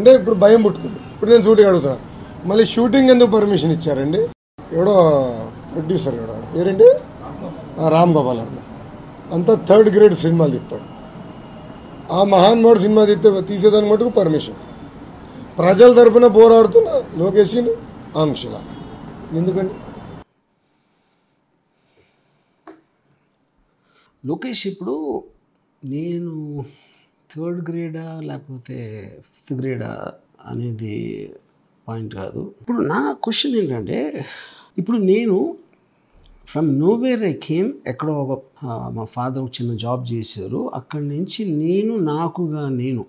అంటే ఇప్పుడు భయం పుట్టుకుంది ఇప్పుడు నేను షూటింగ్ అడుగుతున్నా మళ్ళీ షూటింగ్ ఎందుకు పర్మిషన్ ఇచ్చారండి ఎవడో ప్రొడ్యూసర్ ఎవడో పేరేంటి ఆ రామ్ గోపాల్ వర్మ అంతా థర్డ్ గ్రేడ్ సినిమాలు తీస్తాడు ఆ మహాన్మోడు సినిమా తీస్తే తీసేదానికి మటుకు పర్మిషన్ ప్రజల తరపున పోరాడుతున్న లోకేష్ని ఆంక్షల ఎందుకండి లోకేష్ ఇప్పుడు నేను థర్డ్ గ్రేడా లేకపోతే ఫిఫ్త్ గ్రేడా అనేది పాయింట్ కాదు ఇప్పుడు నా క్వశ్చన్ ఏంటంటే ఇప్పుడు నేను ఫ్రమ్ నోవేర్ ఐ కేమ్ ఎక్కడో ఒక ఆ, మా ఫాదర్ ఒక చిన్న జాబ్ చేశారు అక్కడి నుంచి నేను నాకుగా నేను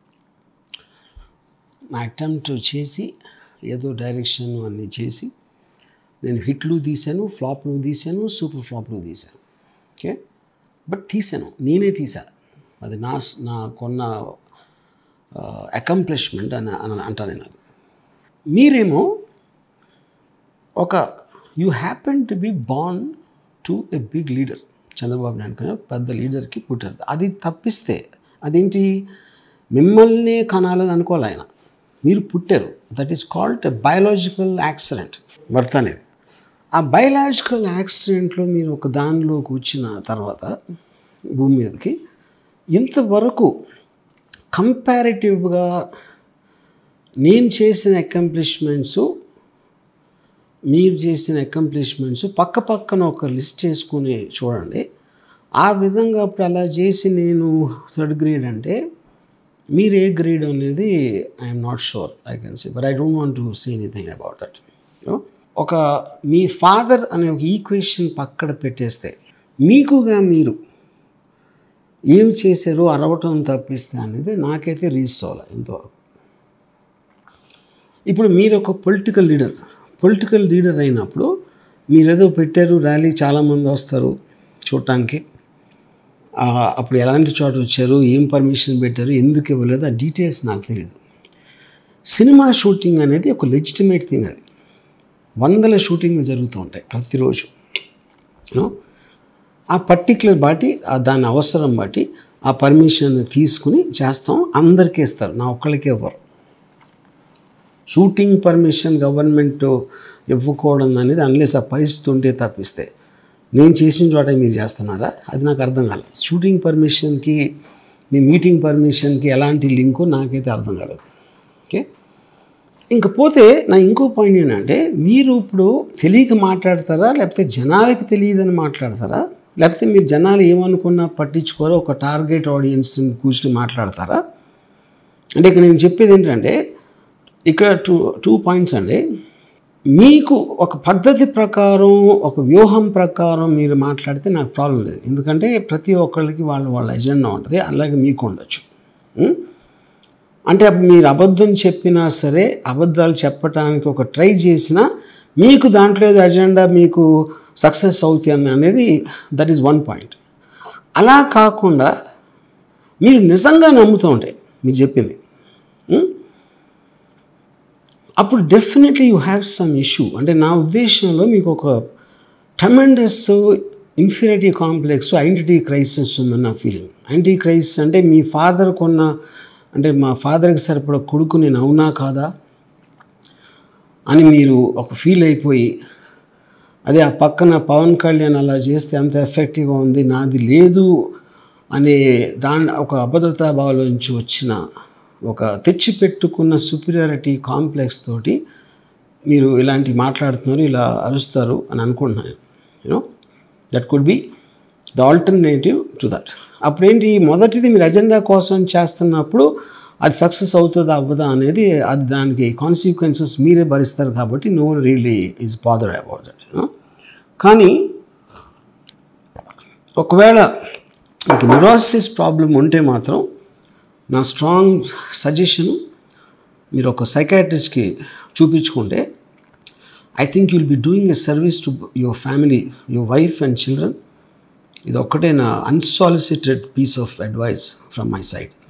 నా అటెంప్ట్ చేసి ఏదో డైరెక్షన్ అన్నీ చేసి నేను హిట్లు తీశాను ఫ్లాప్లు తీశాను సూపర్ ఫ్లాప్లు తీశాను ఓకే బట్ తీశాను నేనే తీసా అది నా నా కొన్న అకంప్లిష్మెంట్ అని అని అంటాను నేను మీరేమో ఒక you happen to be born to a big leader Chandrababu Naidu కన్నా పెద్ద లీడర్కి పుట్టారు అది తప్పిస్తే అదేంటి మిమ్మల్ని కనాలని అనుకోవాలి ఆయన మీరు పుట్టారు that is called a biological accident birth అనేది ఆ బయలాజికల్ యాక్సిడెంట్లో మీరు ఒక దానిలోకి వచ్చిన తర్వాత భూమి మీదకి ఇంతవరకు కంపారిటివ్గా నేను చేసిన అకంప్లిష్మెంట్స్ మీరు చేసిన అకంప్లిష్మెంట్స్ పక్క పక్కన ఒక లిస్ట్ చేసుకుని చూడండి ఆ విధంగా ఇప్పుడు అలా చేసి నేను థర్డ్ గ్రేడ్ అంటే మీరు ఏ గ్రేడ్ అనేది I'm not sure I can see but I don't want to see anything about that ఒక మీ ఫాదర్ అనే ఒక ఈక్వేషన్ పక్కన పెట్టేస్తే మీకుగా మీరు ఏం చేశారో అరవటం తప్పిస్తే అనేది నాకైతే రీచ్ అవ్వాలి ఇంతవరకు ఇప్పుడు మీరు ఒక పొలిటికల్ లీడర్ పొలిటికల్ లీడర్ అయినప్పుడు మీరు ఏదో పెట్టారు ర్యాలీ చాలామంది వస్తారు చూడటానికి ఆ, అప్పుడు ఎలాంటి చోట వచ్చారు ఏం పర్మిషన్ పెట్టారు ఎందుకు ఇవ్వలేదు ఆ డీటెయిల్స్ నాకు తెలియదు సినిమా షూటింగ్ అనేది ఒక లెజిటిమేట్ థింగ్ అది వందల షూటింగ్లు జరుగుతూ ఉంటాయి ప్రతిరోజు You know? ఆ పర్టిక్యులర్ బట్టి ఆ దాని అవసరం బట్టి ఆ పర్మిషన్ తీసుకుని చేస్తాం అందరికీ ఇస్తారు నా ఒక్కళ్ళకే ఇవ్వరు షూటింగ్ పర్మిషన్ గవర్నమెంట్ ఇవ్వకూడదు అనేది అన్లెస్ ఆ పరిస్థితి ఉంటే తప్పిస్తే నేను చేసిన చోట మీరు చేస్తున్నారా అది నాకు అర్థం కాలేదు షూటింగ్ పర్మిషన్కి మీ మీటింగ్ పర్మిషన్కి ఎలాంటి లింకు నాకైతే అర్థం కాలేదు ఓకే ఇంక పోతే నా ఇంకో పాయింట్ ఏంటంటే మీరు ఇప్పుడు తెలియక మాట్లాడతారా లేకపోతే జనాలకి తెలియదని మాట్లాడతారా లేకపోతే మీరు జనాలు ఏమనుకున్నా పట్టించుకోరో ఒక టార్గెట్ ఆడియన్స్ని కూర్చుని మాట్లాడతారా అంటే ఇక్కడ నేను చెప్పేది ఏంటంటే ఇక్కడ టూ టూ పాయింట్స్ అండి మీకు ఒక పద్ధతి ప్రకారం ఒక వ్యూహం ప్రకారం మీరు మాట్లాడితే నాకు ప్రాబ్లం లేదు ఎందుకంటే ప్రతి ఒక్కళ్ళకి వాళ్ళ వాళ్ళ ఎజెండా ఉంటుంది అలాగే మీకు ఉండొచ్చు ఉం? అంటే అప్పుడు మీరు అబద్ధం చెప్పినా సరే అబద్ధాలు చెప్పడానికి ఒక ట్రై చేసినా మీకు దాంట్లో ఏదో అజెండా మీకు సక్సెస్ అవుతుంది అనేది దట్ ఈస్ వన్ పాయింట్ అలా కాకుండా మీరు నిజంగా నమ్ముతూ ఉంటాయి మీరు చెప్పింది ఉం? అప్పుడు definitely you have some issue అంటే నా ఉద్దేశంలో మీకు ఒక tremendous inferiority complex identity crisis ఉందని నా ఫీలింగ్ ఐడెంటిటీ క్రైసిస్ అంటే మీ ఫాదర్ కొన్న అంటే మా ఫాదర్కి సరిపడ కొడుకు నేను అవునా కాదా అని మీరు ఒక ఫీల్ అయిపోయి అదే ఆ పక్కన పవన్ కళ్యాణ్ అలా చేస్తే అంత ఎఫెక్టివ్గా ఉంది నాది లేదు అనే దాని ఒక అభద్రతా భావం నుంచి వచ్చిన ఒక తెచ్చిపెట్టుకున్న సుపీరియారిటీ కాంప్లెక్స్ తోటి మీరు ఇలాంటి మాట్లాడుతున్నారు ఇలా అరుస్తారు అని అనుకుంటున్నాను you know that could be the alternative to that అప్పుడేంటి మొదటిది మీరు ఎజెండా కోసం చేస్తున్నప్పుడు అది సక్సెస్ అవుతుందా అవ్వదా అనేది అది దానికి కాన్సిక్వెన్సెస్ మీరే భరిస్తారు కాబట్టి no really is bother about that కానీ ఒకవేళ మీకు న్యూరోసిస్ ప్రాబ్లం ఉంటే మాత్రం నా స్ట్రాంగ్ సజెషను మీరు ఒక సైకాట్రిస్ట్కి చూపించుకుంటే I think you'll be doing a service to your family your wife and children ఇది ఒక్కటే నా unsolicited piece of advice from my side